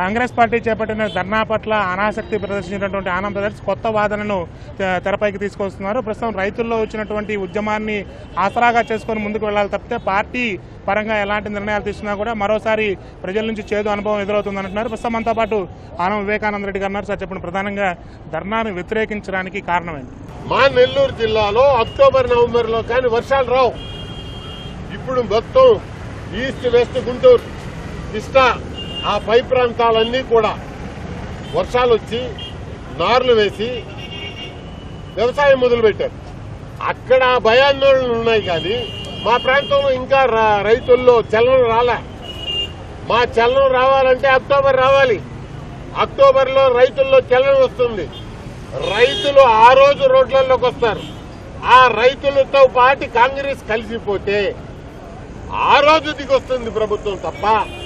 Congress party చేపట్టిన ధర్నా పట్ల అనాసక్తి ప్రదర్శించినటువంటి Anand brothers కొత్త వాదనను తె- తెరపైకి తీసుకొస్తున్నారు ప్రస్తుతం రైతుల్లో వచ్చినటువంటి ఉద్యమాన్ని ఆసరాగా చేసుకొని ముందుకు వెళ్లాలి తప్పితే పార్టీ పరంగా ఎలాంటి నిర్ణయాలు తీసుకున్నా కూడా మరోసారి ప్రజల నుంచి చేదు అనుభవం ఎదురవుతుంది అంటున్నారు ప్రస్తుతం మనతో పాటు ఆనం వివేకానంద రెడ్డి గారు ఉన్నారు. సార్ చెప్పండి ప్రధానంగా ధర్నాను వ్యతిరేకించడానికి కారణం ఏంటి మా నెల్లూరు జిల్లాలో అక్టోబర్ నవంబర్ లో కానీ వర్షాలు రావు ఇప్పుడు మొత్తం ఈస్ట్ వెస్ట్ గుంటూరు కృష్ణా ఆ పై ప్రాంతాలన్నీ కూడా వర్షాలు వచ్చి నార్లు వేసి వ్యవసాయం మొదలుపెట్టారు అక్కడ భయాందోళనలు ఉన్నాయి కానీ మా ప్రాంతంలో ఇంకా రా- రైతుల్లో చలనం రాలే మా చలనం రావాలంటే అక్టోబర్ రావాలి అక్టోబర్ లో రైతుల్లో చలనం వస్తుంది రైతులు ఆ రోజు రోడ్లలోకి వస్తారు ఆ రైతులతో పాటు కాంగ్రెస్ కలిసిపోతే ఆ రోజు దిగొస్తుంది ప్రభుత్వం తప్ప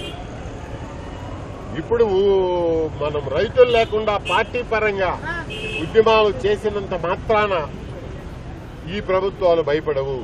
ఇప్పుడు మనం రైతులు లేకుండా పార్టీ పరంగా ఉద్యమాలు చేసినంత మాత్రాన ఈ ప్రభుత్వాలు భయపడవు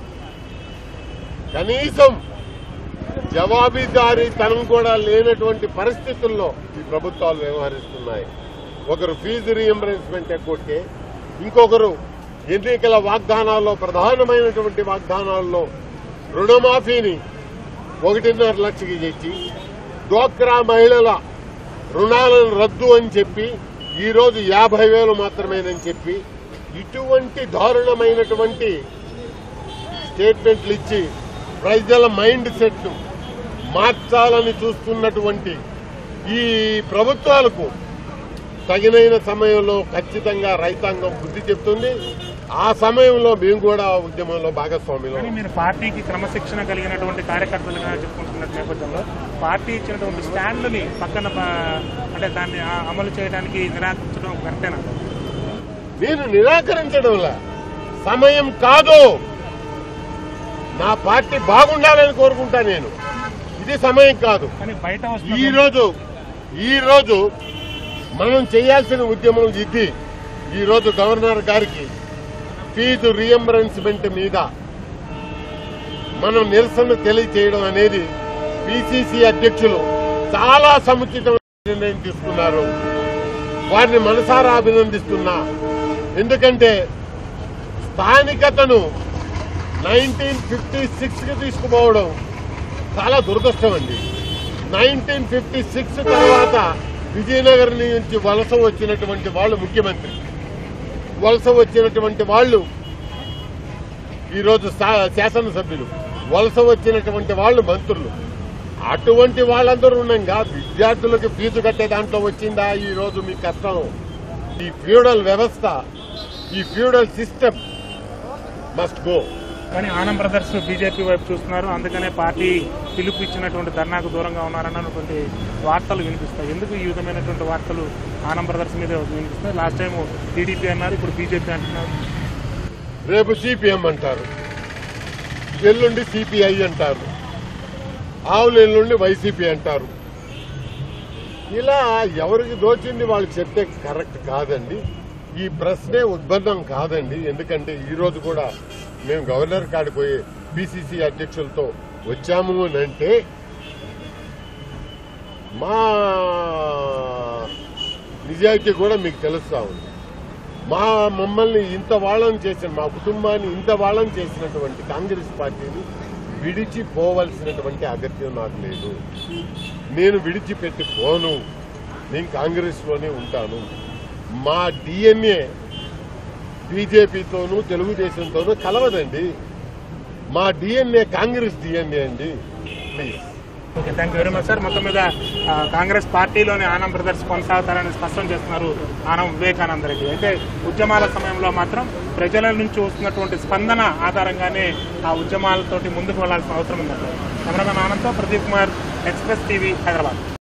కనీసం జవాబుదారీతనం కూడా లేనటువంటి పరిస్థితుల్లో ఈ ప్రభుత్వాలు వ్యవహరిస్తున్నాయి ఒకరు ఫీజు రీఎంబర్స్మెంట్ ఎక్కొట్టే ఇంకొకరు ఎన్నికల వాగ్దానాల్లో ప్రధానమైనటువంటి వాగ్దానాల్లో రుణమాఫీని ఒకటిన్నర లక్షకి తెచ్చి డ్వాక్రా మహిళల రుణాలను రద్దు అని చెప్పి ఈ రోజు యాభై వేలు మాత్రమేనని చెప్పి ఇటువంటి దారుణమైనటువంటి స్టేట్మెంట్లు ఇచ్చి ప్రజల మైండ్ సెట్ మార్చాలని చూస్తున్నటువంటి ఈ ప్రభుత్వాలకు తగినైన సమయంలో ఖచ్చితంగా రైతాంగం బుద్ధి చెప్తుంది ఆ సమయంలో మేము కూడా ఉద్యమంలో భాగస్వామిలో కానీ మీరు పార్టీకి క్రమశిక్షణ కలిగినటువంటి కార్యకర్తలుగా చెప్పుకుంటున్న నేపథ్యంలో పార్టీ ఇచ్చినటువంటి స్టాండ్ని పక్కన ప- అంటే దాన్ని ఆ- అమలు చేయడానికి నిరాకరించడం కరెక్టేనా నేను నిరాకరించడంలా సమయం కాదు నా పార్టీ బాగుండాలని కోరుకుంటా నేను ఇది సమయం కాదు కానీ బయట ఈ వస్తున్న రోజు ఈ రోజు మనం చేయాల్సిన ఉద్యమం ఇది ఈ రోజు గవర్నర్ గారికి ఫీజు రియంబర్స్మెంట్ మీద మనం నిరసన తెలియచేయడం అనేది పిసిసి అధ్యక్షులు చాలా సముచితమైన నిర్ణయం తీసుకున్నారు వారిని మనసారా అభినందిస్తున్నా ఎందుకంటే స్థానికతను నైన్టీన్ ఫిఫ్టీ సిక్స్ కి తీసుకుపోవడం చాలా దురదృష్టం అండి నైన్టీన్ ఫిఫ్టీ సిక్స్ తర్వాత విజయనగరం నుంచి వలస వచ్చినటువంటి వాళ్ళు ముఖ్యమంత్రి వలస వచ్చినటువంటి వాళ్ళు ఈరోజు శా- శాసనసభ్యులు వలస వచ్చినటువంటి వాళ్ళు మంత్రులు అటువంటి వాళ్ళందరూ ఉండగా విద్యార్థులకు ఫీజు కట్టే దాంట్లో వచ్చిందా ఈ రోజు మీ కష్టం ఈ ఫ్యూడల్ వ్యవస్థ ఈ ఫ్యూడల్ సిస్టమ్ మస్ట్ గో కానీ ఆనం బ్రదర్స్ బీజేపీ వైపు చూస్తున్నారు అందుకనే పార్టీ పిలుపు ఇచ్చినటువంటి ధర్నాకు దూరంగా ఉన్నారన్నటువంటి వార్తలు వినిపిస్తాయి ఎందుకు ఈ విధమైనటువంటి వార్తలు ఆనం బ్రదర్స్ మీద వినిపిస్తాయి లాస్ట్ టైం టీడీపీ అన్నారు ఇప్పుడు బీజేపీ అంటున్నారు రేపు సిపిఎం అంటారు ఎల్లుండి సిపిఐ అంటారు ఆవులు ఎల్లుండి వైసీపీ అంటారు ఇలా ఎవరికి దోచింది వాళ్ళకి చెప్తే కరెక్ట్ కాదండి ఈ ప్రశ్నే ఉద్బద్ధం కాదండి ఎందుకంటే ఈ రోజు కూడా మేము గవర్నర్ కాడికి పోయి పిసిసి అధ్యక్షులతో వచ్చాము అని అంటే మా నిజాయితీ కూడా మీకు తెలుస్తా ఉంది మా మమ్మల్ని ఇంత వాళ్ళని చేసిన మా కుటుంబాన్ని ఇంత వాళ్ళని చేసినటువంటి కాంగ్రెస్ పార్టీని విడిచిపోవలసినటువంటి అగత్యం నాకు లేదు నేను విడిచిపెట్టి పోను నేను కాంగ్రెస్ లోనే ఉంటాను మా డిఎన్ఏ బీజేపీతోనూ తెలుగుదేశంతోనూ కలవదండి మా డిఎన్ఏ కాంగ్రెస్ డిఎన్ఏ అండి please okay thank you very much sir మొత్తం మీద ఆ, కాంగ్రెస్ పార్టీలోని ఆనం బ్రదర్స్ కొనసాగుతారని స్పష్టం చేస్తున్నారు ఆనం వివేకానంద రెడ్డి అయితే ఉద్యమాల సమయంలో మాత్రం ప్రజల నుంచి వస్తున్నటువంటి స్పందన ఆధారంగానే ఆ ఉద్యమాలతోటి ముందుకు వెళ్లాల్సిన అవసరం ఉందంటారు కెమెరామెన్ ఆనంద్తో ప్రదీప్ కుమార్ ఎక్స్ప్రెస్ టీవీ హైదరాబాద్